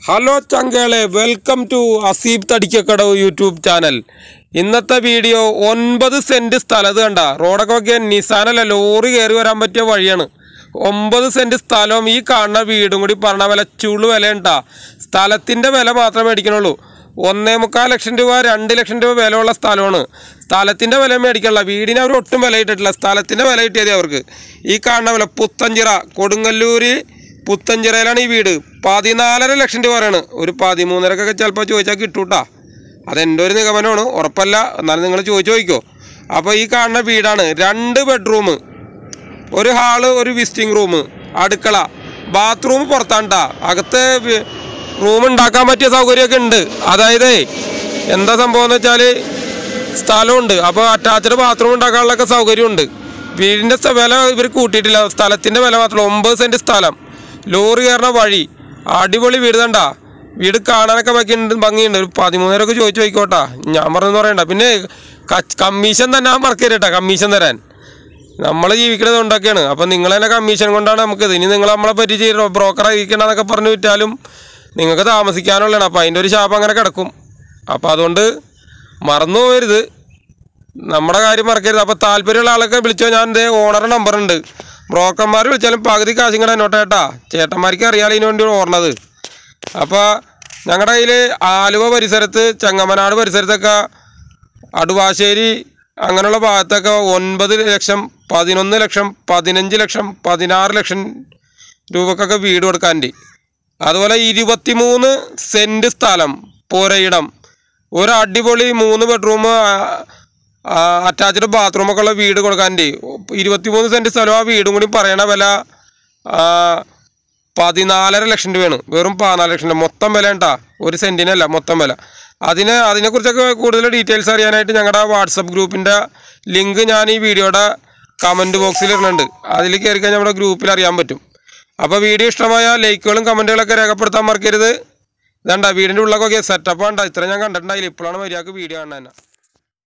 hello ചങ്കളെ welcome to Aseeb Thadikkakadavu YouTube channel ഇന്നത്തെ video ഒൻപത് സെൻറ്റ് സ്ഥലം ഇത് കണ്ട റോഡൊക്കെ നോക്കിയാൽ നിസാനല്ല ലോറി കയറി വരാൻ പറ്റിയ വഴിയാണ് ഒമ്പത് സെൻറ്റ് സ്ഥലവും ഈ കാണുന്ന വീടും കൂടി പറഞ്ഞ വില ചുള്ളു വില ഉണ്ടാ സ്ഥലത്തിൻ്റെ വില മാത്രമേ മേടിക്കണുള്ളൂ ഒന്നേ മുക്കാൽ ലക്ഷം രൂപ രണ്ട് ലക്ഷം രൂപ വിലയുള്ള സ്ഥലമാണ് സ്ഥലത്തിൻ്റെ വില മേടിക്കണില്ല വീടിന് അവർ ഒട്ടും വില ഇട്ടിട്ടില്ല സ്ഥലത്തിൻ്റെ വില കിട്ടിയത് അവർക്ക് ഈ കാണുന്ന വില പുത്തഞ്ചിറ കൊടുങ്ങല്ലൂര് പുത്തഞ്ചിറയിലാണ് ഈ വീട് പതിനാലര ലക്ഷം രൂപ പറയാണ് ഒരു പതിമൂന്നരക്കൊക്കെ ചിലപ്പോൾ ചോദിച്ചാൽ കിട്ടൂട്ടാ അതെൻ്റെ ഒരു നിഗമനമാണ് ഉറപ്പല്ല എന്നാലും നിങ്ങൾ ചോദിച്ചു നോക്കിക്കോ അപ്പോൾ ഈ കാണുന്ന വീടാണ് രണ്ട് ബെഡ്റൂം ഒരു ഹാള് ഒരു വിസിറ്റിംഗ് റൂം അടുക്കള ബാത്റൂം പുറത്താണ്ടാ അകത്ത് റൂം ഉണ്ടാക്കാൻ പറ്റിയ സൗകര്യമൊക്കെ ഉണ്ട് അതായത് എന്താ സംഭവം എന്ന് വെച്ചാൽ സ്ഥലമുണ്ട് അപ്പോൾ അറ്റാച്ച്ഡ് ബാത്റൂം ഉണ്ടാക്കാനുള്ളൊക്കെ സൗകര്യമുണ്ട് വീടിൻ്റെ സ്ഥ- വില ഇവർ കൂട്ടിയിട്ടില്ല സ്ഥലത്തിൻ്റെ വില മാത്രമല്ല ഒമ്പത് സെൻറ്റ് സ്ഥലം ലോറി കയറുന്ന വഴി അടിപൊളി വീട് തണ്ട വീട് കാണാനൊക്കെ ഭംഗിയുണ്ട് ഭംഗിയുണ്ട് ഒരു പതിമൂന്നരൊക്കെ ചോദിച്ചു നോക്കിക്കോട്ടാ ഞാൻ പറഞ്ഞെന്ന് പറയണ്ട പിന്നെ കച്ച്- കമ്മീഷൻ തന്നെ ഞാൻ മറക്കരുട്ടാ കമ്മീഷൻ തരാൻ നമ്മൾ ജീവിക്കുന്നത് കൊണ്ടൊക്കെയാണ് അപ്പം നിങ്ങൾ തന്നെ കമ്മീഷൻ കൊണ്ടാണ് നമുക്കിത് ഇനി നിങ്ങൾ നമ്മളെ പറ്റി ചെയ്ത് ബ്രോക്കറെ ഇരിക്കണമെന്നൊക്കെ പറഞ്ഞു വിറ്റാലും നിങ്ങൾക്ക് താമസിക്കാനുള്ളതാണ് അപ്പം അതിൻ്റെ ഒരു ശാപം അങ്ങനെ കിടക്കും അപ്പം അതുകൊണ്ട് മറന്നു പോകരുത് നമ്മുടെ കാര്യം മറക്കരുത് അപ്പോൾ താല്പര്യമുള്ള ആളൊക്കെ വിളിച്ചോ ഞാൻ എൻ്റെ ഓണറുടെ നമ്പർ ഉണ്ട് ബ്രോക്കർമാർ വിളിച്ചാലും പകുതി കാശും കൂടെ എന്നോട്ട് ചേട്ടാ ചേട്ടന്മാർക്ക് അറിയാലോ ഇതിന് വേണ്ടി ഓർണത് അപ്പോൾ ഞങ്ങളുടെ കയ്യിൽ ആലുവ പരിസരത്ത് ചെങ്ങമനാട് പരിസരത്തൊക്കെ അടുവാശ്ശേരി അങ്ങനെയുള്ള ഭാഗത്തൊക്കെ ഒൻപത് ലക്ഷം പതിനൊന്ന് ലക്ഷം പതിനഞ്ച് ലക്ഷം പതിനാറ് ലക്ഷം രൂപക്കൊക്കെ വീട് കൊടുക്കാനുണ്ട് അതുപോലെ ഇരുപത്തിമൂന്ന് സെൻറ്റ് സ്ഥലം പുരയിടം ഒരു അടിപൊളി മൂന്ന് ബെഡ്റൂം അറ്റാച്ച്ഡ് ബാത്റൂമൊക്കെ ഉള്ള വീട് കൊടുക്കാനുണ്ട് ഇരുപത്തിമൂന്ന് സെൻറ്റ് സ്ഥലം ആ വീടും കൂടി പറയണ വില ആ, പതിനാലര ലക്ഷം രൂപയാണ് വെറും പതിനാല് ലക്ഷം രൂപ മൊത്തം വില ഉണ്ടാ ഒരു സെൻറ്റിനല്ല മൊത്തം വില അതിന് അതിനെക്കുറിച്ചൊക്കെ കൂടുതൽ ഡീറ്റെയിൽസ് അറിയാനായിട്ട് ഞങ്ങളുടെ വാട്സപ്പ് ഗ്രൂപ്പിൻ്റെ ലിങ്ക് ഞാൻ ഈ വീഡിയോയുടെ കമൻറ്റ് ബോക്സിൽ ഇടുന്നുണ്ട് അതിൽ കയറി കഴിഞ്ഞാൽ നമ്മുടെ ഗ്രൂപ്പിൽ അറിയാൻ പറ്റും അപ്പോൾ വീഡിയോ ഇഷ്ടമായ ലൈക്കുകളും കമൻറ്റുകളൊക്കെ രേഖപ്പെടുത്താൻ മറക്കരുത് ഇതണ്ട വീടിൻ്റെ ഉള്ളൊക്കെ സെറ്റപ്പ് ഉണ്ട് ഇത്ര ഞാൻ കണ്ടിട്ടുണ്ടായില്ല ഇപ്പോഴാണ് മര്യാദക്ക് വീഡിയോ കാണാൻ തന്നെ